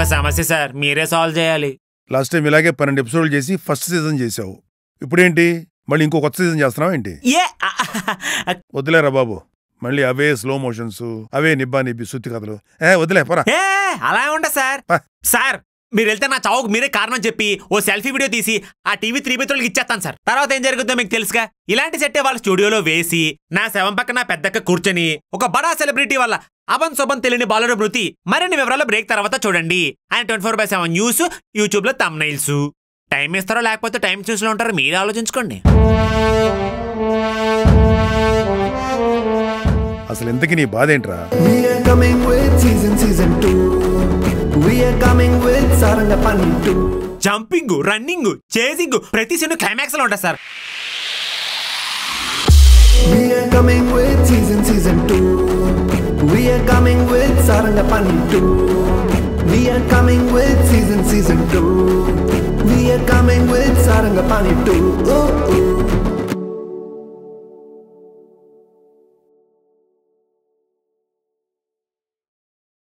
సమస్య సార్ మీరే సాల్వ్ చేయాలి లాస్ట్ టైం ఇలాగే పన్నెండు ఎపిసోడ్లు చేసి ఫస్ట్ సీజన్ చేసావు ఇప్పుడేంటి మళ్ళీ ఇంకో కొత్త సీజన్ చేస్తున్నావా ఏంటి ఏ వదిలేరా బాబు మళ్ళీ అవే స్లో మోషన్స్ అవే నిబ్బా నిబ్బి సుత్తి కథలు ఏ వదిలే పరా ఏ అలా ఉండ సార్ పా. సార్ మీరు వెళ్తే నా చావుకు మీరే కారణం చెప్పి ఓ సెల్ఫీ వీడియో తీసి ఆ టీవీ త్రీ మిత్రులకి ఇచ్చేస్తాను సార్ తర్వాత ఏం జరుగుతుందో మీకు తెలుసుగా ఇలాంటి సెట్టే వాళ్ళ స్టూడియోలో వేసి నా శవం పక్కన పెద్దక్క కూర్చొని ఒక బడా సెలబ్రిటీ వల్ల అబన్ శోభన్ తెలియని బాలుడు మృతి మరిన్ని వివరాలు బ్రేక్ తర్వాత చూడండి ఆయన twenty four by seven news YouTube లో తమ్నైల్స్ టైం ఇస్తారో లేకపోతే టైం న్యూస్ లో ఉంటారో మీరు ఆలోచించుకోండి అసలు ఇంతకీ నీ బాధ ఏంట్రా We are coming with season season two. We are coming with Saranga Pani two. Jumping running chasing ప్రతి సీన్ క్లైమాక్స్ లో ఉంటుంది sir We are coming with season season two. We are coming with Saranga Pani two. We are coming with season season two. We are coming with Saranga Pani two. Ooh, ooh.